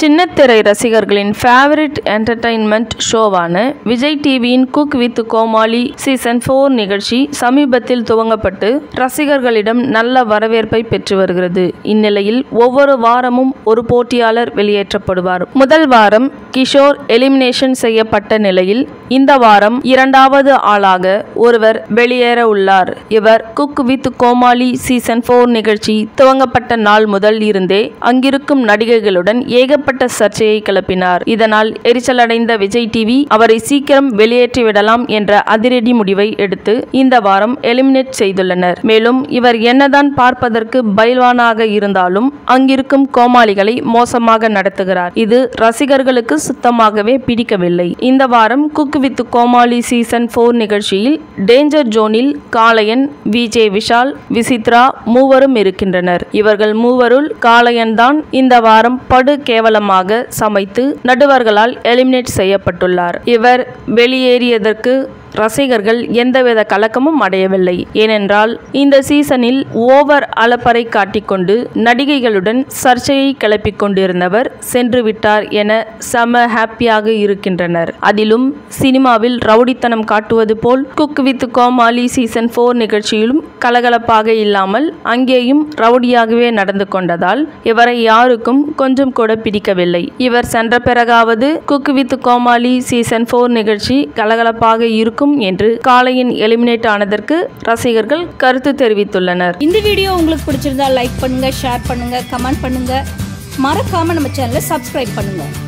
சின்னத்திரை ரசிகர்களின் favourite entertainment ஷோவான விஜய் டிவியின் cook with Comali season four நிகழ்ச்சி சமீபத்தில் துவங்கப்பட்டு ரசிகர்களிடம் நல்ல வரவேற்பை பெற்று வருகிறது இந்நிலையில் ஒவ்வொரு வாரமும் ஒரு போட்டியாளர் வெளியேற்றப்படுவார் முதல் வாரம் கிஷோர் எலிமினேஷன் செய்யப்பட்ட நிலையில் இந்த வாரம் இரண்டாவது ஆளாக ஒருவர் வெளியேற உள்ளார் இவர் cook with Comali season four நிகழ்ச்சி துவங்கப்பட்ட நாள் முதல் இருந்தே அங்கிருக்கும் நடிகைகளுடன் ஏகப்பட்ட சர்ச்சையை கிளப்பினார் இதனால் எரிச்சலடைந்த விஜய் டிவி அவரை சீக்கிரம் வெளியேற்றிவிடலாம் என்ற அதிரடி முடிவை எடுத்து இந்த வாரம் எலிமினேட் செய்துள்ளனர் மேலும் இவர் என்னதான் பார்ப்பதற்கு பயில்வானாக இருந்தாலும் அங்கிருக்கும் கோமாளிகளை மோசமாக நடத்துகிறார் இது ரசிகர்களுக்கு சுத்தமாகவே பிடிக்கவில்லை இந்த வாரம் cook with Comali season four நிகழ்ச்சியில் டேஞ்சர் ஜோனில் காளையன் விஜே விஷால் விசித்ரா மூவரும் இருக்கின்றனர் இவர்கள் மூவருள் காளையன் தான் இந்த வாரம் படு கேவலமாக சமைத்து நடுவர்களால் எலிமினேட் செய்யப்பட்டுள்ளார் இவர் வெளியேறியதற்கு ரசிகர்கள் எந்தவித கலக்கமும் அடையவில்லை ஏனென்றால் இந்த சீசனில் ஓவர் அலப்பறை காட்டிக்கொண்டு நடிகைகளுடன் சர்ச்சையை கிளப்பிக் கொண்டிருந்தவர் சென்று விட்டார் என செம ஹாப்பியாக இருக்கின்றனர் அதிலும் சினிமாவில் ரவுடித்தனம் காட்டுவது போல் cook with Comali season four நிகழ்ச்சியிலும் கலகலப்பாக இல்லாமல் அங்கேயும் ரவுடியாகவே நடந்து கொண்டதால் இவரை யாருக்கும் கொஞ்சம் கூட பிடிக்கவில்லை இவர் சென்ற பிறகாவது cook with Comali season four நிகழ்ச்சி கலகலப்பாக இருக்கும் என்று காளையின் எலிமினேட் ஆனதற்கு ரசிகர்கள் கருத்து தெரிவித்துள்ளனர் இந்த வீடியோ உங்களுக்கு பிடிச்சிருந்தா லைக் பண்ணுங்க ஷேர் பண்ணுங்க கமெண்ட் பண்ணுங்க மறக்காம நம்ம சேனலை சப்ஸ்கிரைப் பண்ணுங்க